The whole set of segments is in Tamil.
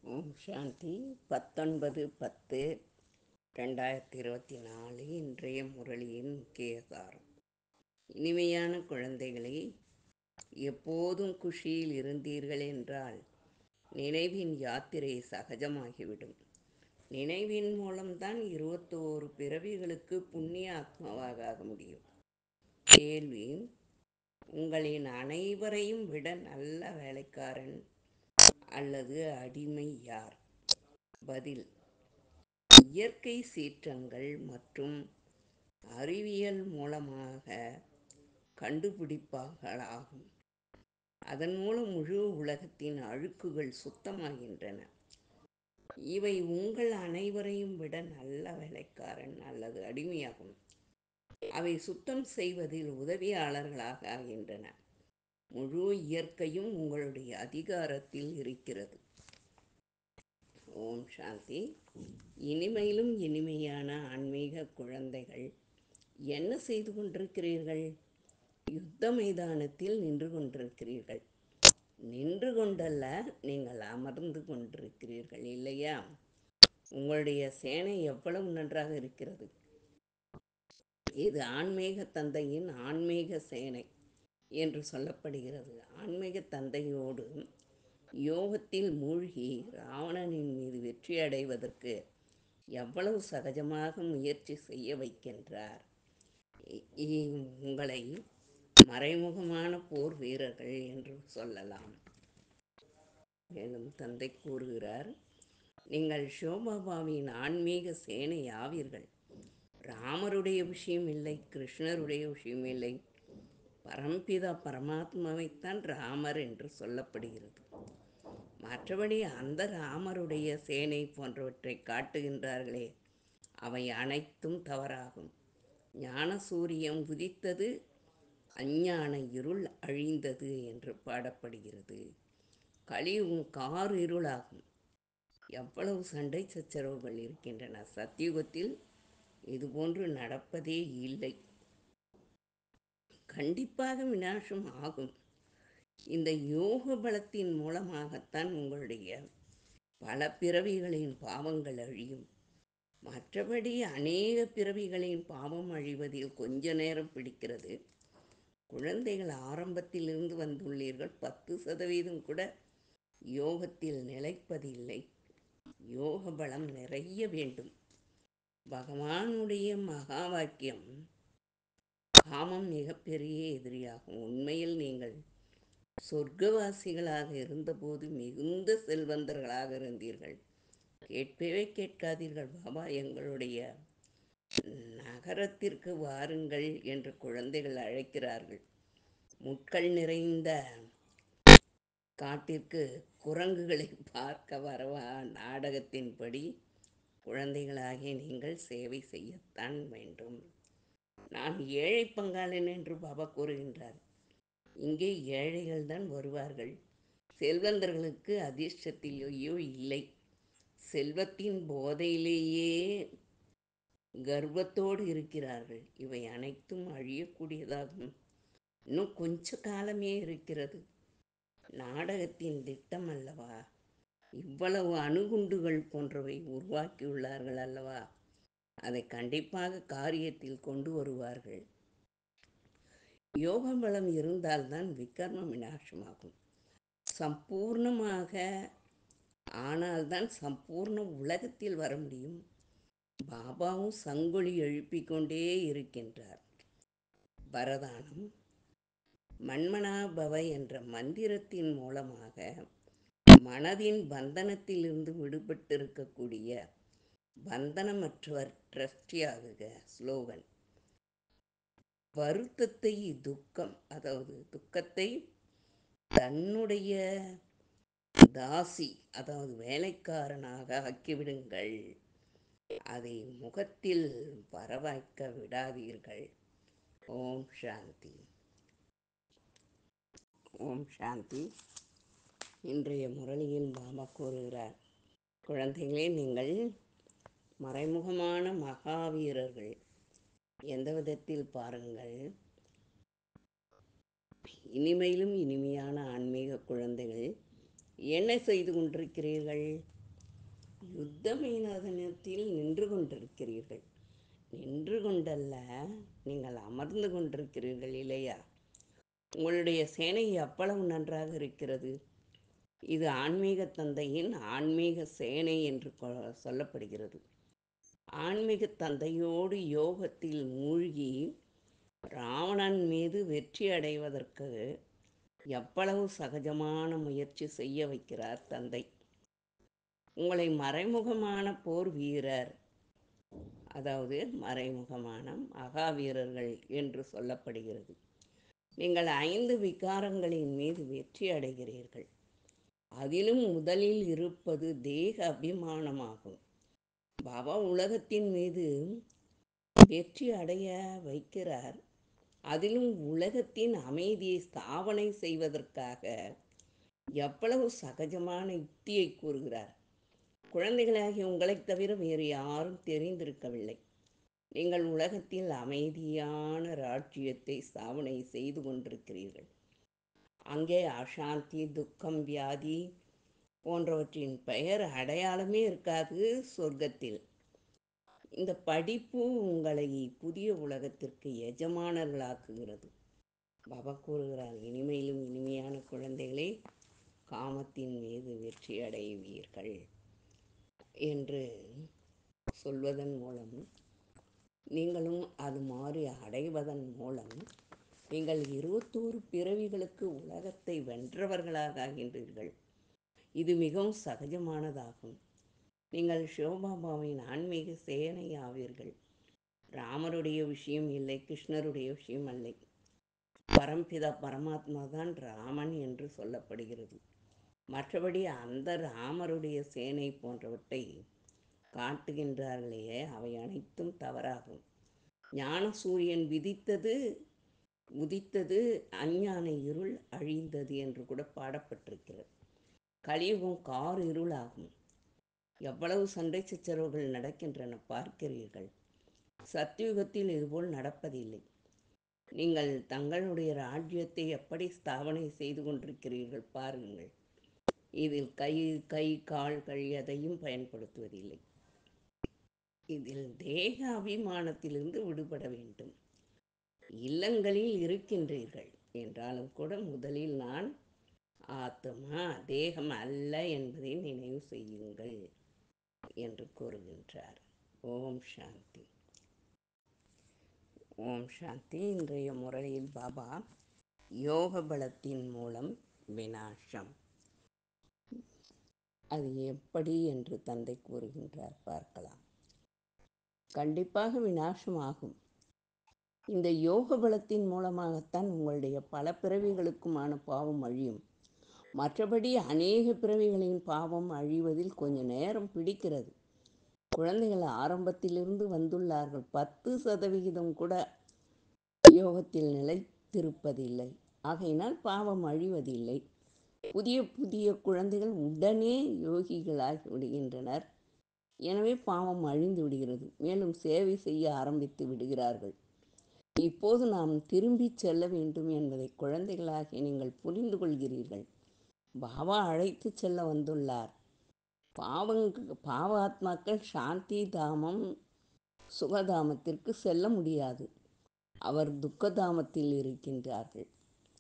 ஓம் சாந்தி பத்தொன்பது பத்து ரெண்டாயிரத்தி இருபத்தி நாலு இன்றைய முரளியின் முக்கிய சாரம் இனிமையான குழந்தைகளை எப்போதும் குஷியில் இருந்தீர்கள் என்றால் நினைவின் யாத்திரை சகஜமாகிவிடும் நினைவின் மூலம்தான் இருபத்தோரு பிறவிகளுக்கு புண்ணிய ஆத்மாவாக ஆக முடியும் கேள்வி உங்களின் அனைவரையும் விட நல்ல வேலைக்காரன் அல்லது அடிமை யார் பதில் இயற்கை சீற்றங்கள் மற்றும் அறிவியல் மூலமாக கண்டுபிடிப்பார்களாகும் அதன் மூலம் முழு உலகத்தின் அழுக்குகள் சுத்தமாகின்றன இவை உங்கள் அனைவரையும் விட நல்ல வேலைக்காரன் அல்லது அடிமையாகும் அவை சுத்தம் செய்வதில் உதவியாளர்களாக ஆகின்றன முழு இயற்கையும் உங்களுடைய அதிகாரத்தில் இருக்கிறது ஓம் சாந்தி இனிமையிலும் இனிமையான ஆன்மீக குழந்தைகள் என்ன செய்து கொண்டிருக்கிறீர்கள் யுத்த மைதானத்தில் நின்று கொண்டிருக்கிறீர்கள் நின்று கொண்டல்ல நீங்கள் அமர்ந்து கொண்டிருக்கிறீர்கள் இல்லையா உங்களுடைய சேனை எவ்வளவு நன்றாக இருக்கிறது இது ஆன்மீக தந்தையின் ஆன்மீக சேனை என்று சொல்லப்படுகிறது ஆன்மீக தந்தையோடு யோகத்தில் மூழ்கி ராவணனின் மீது வெற்றி அடைவதற்கு எவ்வளவு சகஜமாக முயற்சி செய்ய வைக்கின்றார் உங்களை மறைமுகமான போர் வீரர்கள் என்று சொல்லலாம் மேலும் தந்தை கூறுகிறார் நீங்கள் ஷோபாபாவின் ஆன்மீக சேனை ஆவீர்கள் ராமருடைய விஷயம் இல்லை கிருஷ்ணருடைய விஷயம் இல்லை பரம்பிதா பரமாத்மாவைத்தான் ராமர் என்று சொல்லப்படுகிறது மற்றபடி அந்த ராமருடைய சேனை போன்றவற்றை காட்டுகின்றார்களே அவை அனைத்தும் தவறாகும் ஞான சூரியம் உதித்தது அஞ்ஞான இருள் அழிந்தது என்று பாடப்படுகிறது கலியுகம் கார் இருளாகும் எவ்வளவு சண்டை சச்சரவுகள் இருக்கின்றன சத்தியுகத்தில் இதுபோன்று நடப்பதே இல்லை கண்டிப்பாக வினாசம் ஆகும் இந்த யோக பலத்தின் மூலமாகத்தான் உங்களுடைய பல பிறவிகளின் பாவங்கள் அழியும் மற்றபடி அநேக பிறவிகளின் பாவம் அழிவதில் கொஞ்ச நேரம் பிடிக்கிறது குழந்தைகள் ஆரம்பத்திலிருந்து வந்துள்ளீர்கள் பத்து சதவீதம் கூட யோகத்தில் நிலைப்பதில்லை யோக பலம் நிறைய வேண்டும் பகவானுடைய மகா வாக்கியம் காமம் மிகப்பெரிய எதிரியாகும் உண்மையில் நீங்கள் சொர்க்கவாசிகளாக இருந்தபோது மிகுந்த செல்வந்தர்களாக இருந்தீர்கள் கேட்பவே கேட்காதீர்கள் பாபா எங்களுடைய நகரத்திற்கு வாருங்கள் என்று குழந்தைகள் அழைக்கிறார்கள் முட்கள் நிறைந்த காட்டிற்கு குரங்குகளை பார்க்க வரவா நாடகத்தின்படி குழந்தைகளாகிய நீங்கள் சேவை செய்யத்தான் வேண்டும் நான் ஏழை பங்காளன் என்று பாபா கூறுகின்றார் இங்கே ஏழைகள் தான் வருவார்கள் செல்வந்தர்களுக்கு அதிர்ஷ்டத்திலேயோ இல்லை செல்வத்தின் போதையிலேயே கர்வத்தோடு இருக்கிறார்கள் இவை அனைத்தும் அழியக்கூடியதாகும் இன்னும் கொஞ்ச காலமே இருக்கிறது நாடகத்தின் திட்டம் அல்லவா இவ்வளவு அணுகுண்டுகள் போன்றவை உருவாக்கியுள்ளார்கள் அல்லவா அதை கண்டிப்பாக காரியத்தில் கொண்டு வருவார்கள் யோக பலம் இருந்தால்தான் விக்ரம விநாசமாகும் சம்பூர்ணமாக ஆனால்தான் சம்பூர்ண உலகத்தில் வர முடியும் பாபாவும் சங்கொலி எழுப்பிக் கொண்டே இருக்கின்றார் பரதானம் மன்மனாபவ என்ற மந்திரத்தின் மூலமாக மனதின் பந்தனத்திலிருந்து விடுபட்டிருக்கக்கூடிய பந்தனமற்றவர் ட்ரஸ்டியாகுக ஸ்லோகன் வருத்தத்தை துக்கம் அதாவது துக்கத்தை தன்னுடைய தாசி அதாவது வேலைக்காரனாக ஆக்கிவிடுங்கள் அதை முகத்தில் வரவாய்க்க விடாதீர்கள் ஓம் சாந்தி ஓம் சாந்தி இன்றைய முரளியில் பாபா கூறுகிறார் குழந்தைகளே நீங்கள் மறைமுகமான மகாவீரர்கள் எந்த விதத்தில் பாருங்கள் இனிமையிலும் இனிமையான ஆன்மீக குழந்தைகள் என்ன செய்து கொண்டிருக்கிறீர்கள் யுத்த மைதானத்தில் நின்று கொண்டிருக்கிறீர்கள் நின்று கொண்டல்ல நீங்கள் அமர்ந்து கொண்டிருக்கிறீர்கள் இல்லையா உங்களுடைய சேனை எவ்வளவு நன்றாக இருக்கிறது இது ஆன்மீக தந்தையின் ஆன்மீக சேனை என்று கொ- சொல்லப்படுகிறது ஆன்மீக தந்தையோடு யோகத்தில் மூழ்கி ராவணன் மீது வெற்றி அடைவதற்கு எவ்வளவு சகஜமான முயற்சி செய்ய வைக்கிறார் தந்தை உங்களை மறைமுகமான போர் வீரர் அதாவது மறைமுகமான மகாவீரர்கள் என்று சொல்லப்படுகிறது நீங்கள் ஐந்து விகாரங்களின் மீது வெற்றி அடைகிறீர்கள் அதிலும் முதலில் இருப்பது தேக அபிமானமாகும் பாபா உலகத்தின் மீது வெற்றி அடைய வைக்கிறார் அதிலும் உலகத்தின் அமைதியை ஸ்தாபனை செய்வதற்காக எவ்வளவு சகஜமான யுக்தியை கூறுகிறார் குழந்தைகளாகிய உங்களைத் தவிர வேறு யாரும் தெரிந்திருக்கவில்லை நீங்கள் உலகத்தில் அமைதியான ராஜ்யத்தை ஸ்தாபனை செய்து கொண்டிருக்கிறீர்கள் அங்கே அசாந்தி துக்கம் வியாதி போன்றவற்றின் பெயர் அடையாளமே இருக்காது சொர்க்கத்தில் இந்த படிப்பு உங்களை புதிய உலகத்திற்கு எஜமானர்களாக்குகிறது பாபா கூறுகிறார் இனிமையிலும் இனிமையான குழந்தைகளே காமத்தின் மீது வெற்றி அடைவீர்கள் என்று சொல்வதன் மூலம் நீங்களும் அது மாறி அடைவதன் மூலம் நீங்கள் இருபத்தோரு பிறவிகளுக்கு உலகத்தை வென்றவர்களாக ஆகின்றீர்கள் இது மிகவும் சகஜமானதாகும் நீங்கள் சிவபாபாவின் ஆன்மீக சேனை ஆவீர்கள் ராமருடைய விஷயம் இல்லை கிருஷ்ணருடைய விஷயம் இல்லை பரம்பிதா பரமாத்மா தான் ராமன் என்று சொல்லப்படுகிறது மற்றபடி அந்த ராமருடைய சேனை போன்றவற்றை காட்டுகின்றார்களே அவை அனைத்தும் தவறாகும் ஞான சூரியன் விதித்தது உதித்தது அஞ்ஞான இருள் அழிந்தது என்று கூட பாடப்பட்டிருக்கிறது கலியுகம் கார் இருளாகும் எவ்வளவு சண்டை சச்சரவுகள் நடக்கின்றன பார்க்கிறீர்கள் சத்தியுகத்தில் இதுபோல் நடப்பதில்லை நீங்கள் தங்களுடைய ராஜ்யத்தை எப்படி ஸ்தாபனை செய்து கொண்டிருக்கிறீர்கள் பாருங்கள் இதில் கை கை கால்கள் எதையும் பயன்படுத்துவதில்லை இதில் தேக அபிமானத்திலிருந்து விடுபட வேண்டும் இல்லங்களில் இருக்கின்றீர்கள் என்றாலும் கூட முதலில் நான் ஆத்மா தேகம் அல்ல என்பதை நினைவு செய்யுங்கள் என்று கூறுகின்றார் ஓம் சாந்தி ஓம் சாந்தி இன்றைய முறையில் பாபா யோக பலத்தின் மூலம் வினாசம் அது எப்படி என்று தந்தை கூறுகின்றார் பார்க்கலாம் கண்டிப்பாக வினாசமாகும் இந்த யோக பலத்தின் மூலமாகத்தான் உங்களுடைய பல பிறவிகளுக்குமான பாவம் அழியும் மற்றபடி அநேக பிறவிகளின் பாவம் அழிவதில் கொஞ்சம் நேரம் பிடிக்கிறது குழந்தைகள் ஆரம்பத்திலிருந்து வந்துள்ளார்கள் பத்து சதவிகிதம் கூட யோகத்தில் நிலைத்திருப்பதில்லை ஆகையினால் பாவம் அழிவதில்லை புதிய புதிய குழந்தைகள் உடனே யோகிகளாகி விடுகின்றனர் எனவே பாவம் அழிந்து விடுகிறது மேலும் சேவை செய்ய ஆரம்பித்து விடுகிறார்கள் இப்போது நாம் திரும்பி செல்ல வேண்டும் என்பதை குழந்தைகளாகிய நீங்கள் புரிந்து கொள்கிறீர்கள் பாபா அழைத்து செல்ல வந்துள்ளார் பாவங் பாவ ஆத்மாக்கள் சாந்தி தாமம் சுகதாமத்திற்கு செல்ல முடியாது அவர் துக்கதாமத்தில் இருக்கின்றார்கள்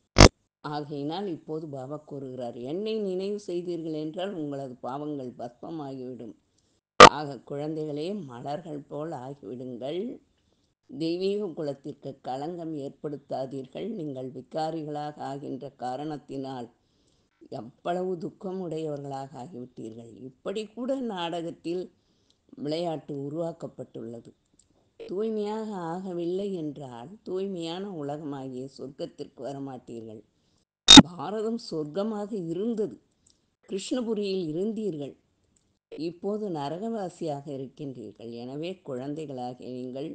ஆகையினால் இப்போது பாபா கூறுகிறார் என்னை நினைவு செய்தீர்கள் என்றால் உங்களது பாவங்கள் பஸ்மமாகிவிடும் ஆக குழந்தைகளே மலர்கள் போல் ஆகிவிடுங்கள் தெய்வீக குலத்திற்கு களங்கம் ஏற்படுத்தாதீர்கள் நீங்கள் விகாரிகளாக ஆகின்ற காரணத்தினால் எவ்வளவு துக்கம் உடையவர்களாக ஆகிவிட்டீர்கள் இப்படி கூட நாடகத்தில் விளையாட்டு உருவாக்கப்பட்டுள்ளது தூய்மையாக ஆகவில்லை என்றால் தூய்மையான உலகமாகிய சொர்க்கத்திற்கு வரமாட்டீர்கள் பாரதம் சொர்க்கமாக இருந்தது கிருஷ்ணபுரியில் இருந்தீர்கள் இப்போது நரகவாசியாக இருக்கின்றீர்கள் எனவே குழந்தைகளாகிய நீங்கள்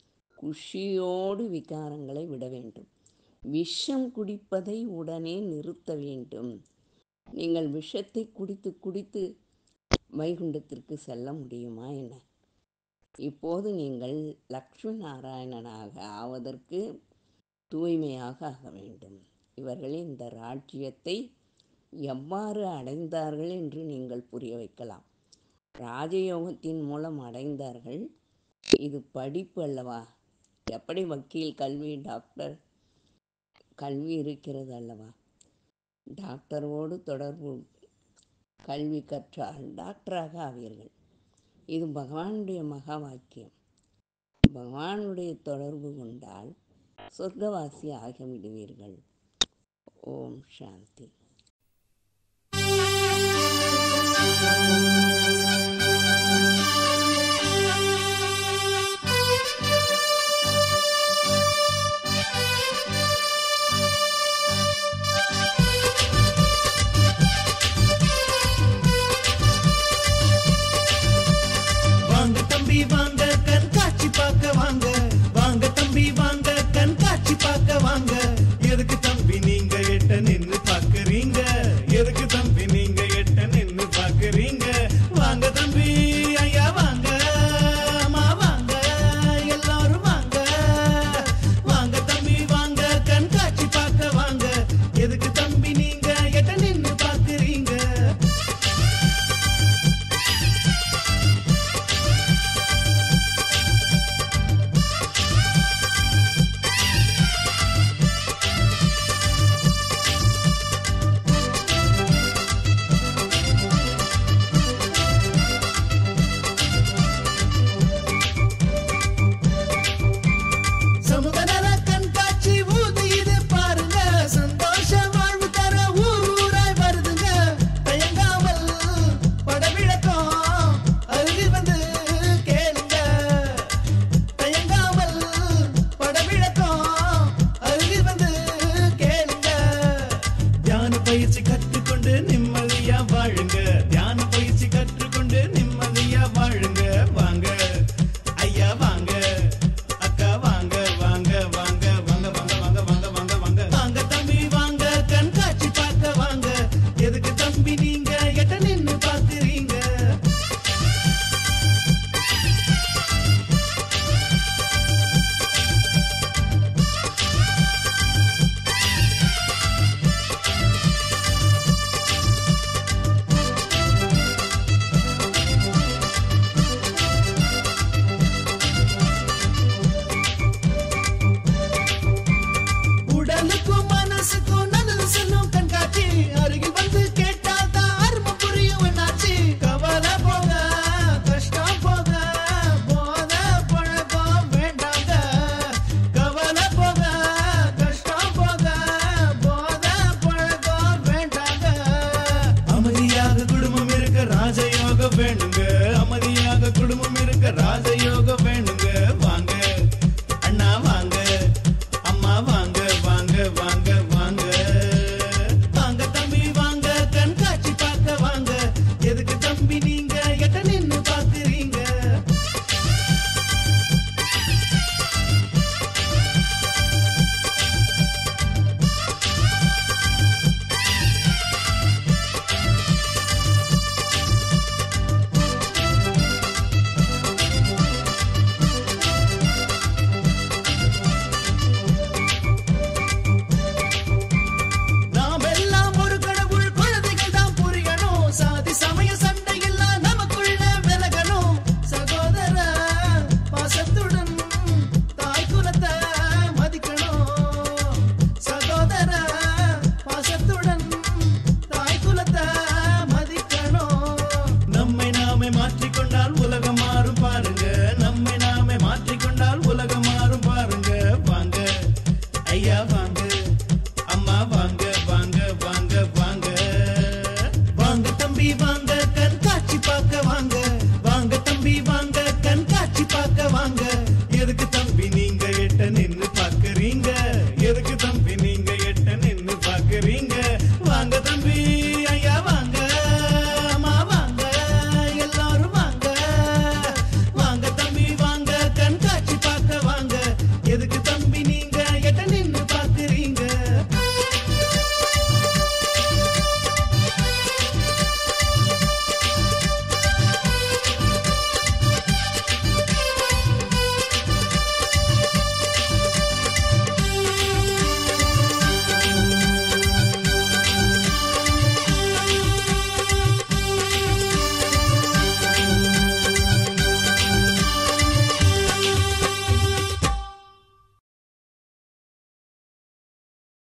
குஷியோடு விகாரங்களை விட வேண்டும் விஷம் குடிப்பதை உடனே நிறுத்த வேண்டும் நீங்கள் விஷத்தை குடித்து குடித்து வைகுண்டத்திற்கு செல்ல முடியுமா என்ன இப்போது நீங்கள் லக்ஷ்மி நாராயணனாக ஆவதற்கு தூய்மையாக ஆக வேண்டும் இவர்கள் இந்த ராஜ்யத்தை எவ்வாறு அடைந்தார்கள் என்று நீங்கள் புரிய வைக்கலாம் ராஜயோகத்தின் மூலம் அடைந்தார்கள் இது படிப்பு அல்லவா எப்படி வக்கீல் கல்வி டாக்டர் கல்வி இருக்கிறது அல்லவா டாக்டரோடு தொடர்பு கல்வி கற்றால் டாக்டராக ஆவீர்கள் இது பகவானுடைய மகா வாக்கியம் பகவானுடைய தொடர்பு கொண்டால் சொர்க்கவாசி ஆகிவிடுவீர்கள் ஓம் சாந்தி வாங்க தம்பி வாங்க கண் காட்சி பார்க்க வாங்க வாங்க தம்பி வாங்க கண் காட்சி பார்க்க வாங்க எதுக்கு தம்பி நீங்க எட்ட நின்னு பாக்குறீங்க எதுக்கு தம்பி நீங்க எட்ட நின்னு பாக்குறீங்க வாங்க தம்பி ஐயா வாங்க அம்மா வாங்க எல்லாரும் வாங்க வாங்க தம்பி வாங்க கண் காட்சி பார்க்க வாங்க எதுக்கு தம்பி நீங்க எட்ட நின்னு பாக்குறீங்க சமூக நல கண்காட்சி ஊதியது பாருங்க சந்தோஷ வாழ்வு தர ஊர் ஊராய் வருதுங்க தயங்காமல் படவிழக்கம் அருகில் வந்து கேளுங்க தயங்காமல் படவிழக்கம் அருகில் வந்து கேளுங்க தியான பயிற்சி கற்றுக்கொண்டு நிம்மதியா வாழுங்க தியான பயிற்சி கற்றுக்கொண்டு நிம்மதியா வாழுங்க வாங்க ஐயா வாங்க அக்கா வாங்க வாங்க வாங்க வாங்க வாங்க வாங்க வாங்க வாங்க வாங்க வாங்க தம்பி வாங்க கண்காட்சி பார்க்க வாங்க எதுக்கு தம்பி நீங்க எட்ட நின்னு பாக்குறீங்க உடலுக்கும் மனசுக்கும் நல்லது சொல்லும் கண்காட்சி அருகில் வந்து கேட்டால் தான் அருமை புரியும் என்னாச்சு கவலை போக கஷ்டம் போக போத பழக்கம் வேண்டாங்க கவலை போக கஷ்டம் போக போத பழக்கம் வேண்டாங்க அமைதியாக குடும்பம் இருக்க ராஜயோகம் வேணுங்க அமைதியாக குடும்பம் இருக்க ராஜயோகம் வேணுங்க